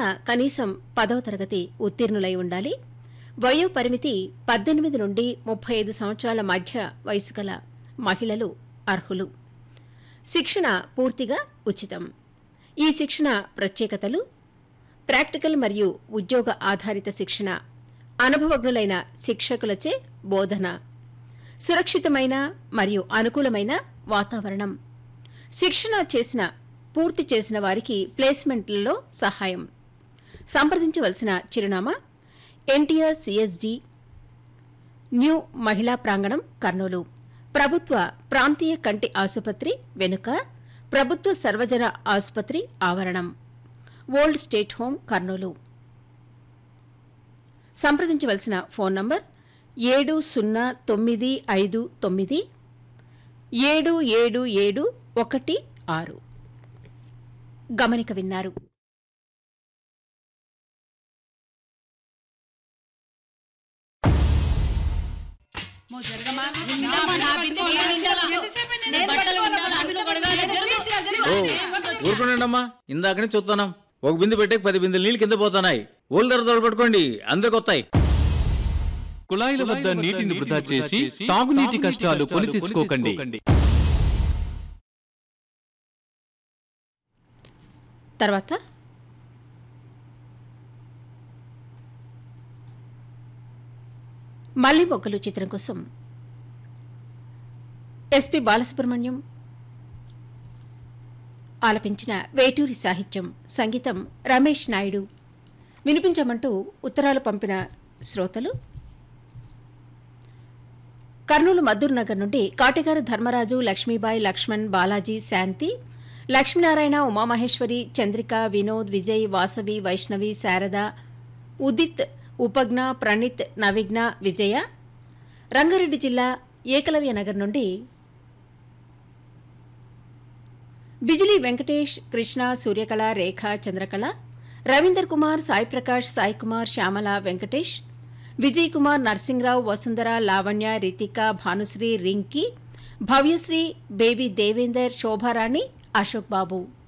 కనీసం పదవ తరగతి ఉత్తీర్ణులై ఉండాలి వయో పరిమితి పద్దెనిమిది నుండి ముప్పై ఐదు సంవత్సరాల మధ్య వయసు గల మహిళలు అర్హులు శిక్షణ పూర్తిగా ఉచితం ఈ శిక్షణ ప్రత్యేకతలు ప్రాక్టికల్ మరియు ఉద్యోగ ఆధారిత శిక్షణ అనుభవజ్ఞులైన శిక్షకులచే బోధన సురక్షితమైన మరియు అనుకూలమైన వాతావరణం శిక్షణ చేసిన పూర్తి చేసిన వారికి ప్లేస్మెంట్లలో సహాయం సంప్రదించవలసిన చిరునామా ఎన్టీఆర్ సిఎస్డి న్యూ మహిళా ప్రాంగణం కర్నూలు ప్రభుత్వ ప్రాంతీయ కంటి ఆసుపత్రి వెనుక ప్రభుత్వ సర్వజన ఆసుపత్రి ఆవరణం ఓల్డ్ స్టేట్ హోం కర్నూలు సంప్రదించవలసిన ఫోన్ నంబర్ ఏడు సున్నా తొమ్మిది ఐదు తొమ్మిది ఏడు ఏడు ఏడు ఒకటి ఆరు గమనిక విన్నారు ఓ ఊరుకునండమ్మా ఇందాక నుంచి చూస్తున్నాం ఒక బిందె పెట్టే పది బిందెలు నీళ్ళు కింద పోతున్నాయి ఓల్డ్ ధర పట్టుకోండి అందరికి వస్తాయి కుళాయిల వద్ద నీటిని వృధా చేసి తాగునీటి కష్టాలు కొని తెచ్చుకోకండి తర్వాత మళ్ళీ మొగ్గలు చిత్రం కోసం ఎస్పి బాలసుబ్రహ్మణ్యం ఆలపించిన వేటూరి సాహిత్యం సంగీతం రమేష్ నాయుడు వినిపించమంటూ ఉత్తరాలు పంపిన శ్రోతలు కర్నూలు మద్దూరు నగర్ నుండి కాటిగారు ధర్మరాజు లక్ష్మీబాయి లక్ష్మణ్ బాలాజీ శాంతి లక్ష్మీనారాయణ ఉమామహేశ్వరి చంద్రిక వినోద్ విజయ్ వాసవి వైష్ణవి శారద ఉదిత్ ఉపజ్ఞ ప్రణీత్ నవిఘ్న విజయ రంగారెడ్డి జిల్లా ఏకలవ్య నగర్ నుండి బిజిలీ వెంకటేష్ కృష్ణ సూర్యకళ రేఖ చంద్రకళ రవీందర్ కుమార్ సాయి ప్రకాష్ సాయి కుమార్ శ్యామల వెంకటేష్ విజయ్ కుమార్ నర్సింగ్రావు వసుంధర లావణ్య రితిక భానుశ్రీ రింకీ భవ్యశ్రీ బేబీ దేవేందర్ శోభారాణి అశోక్ బాబు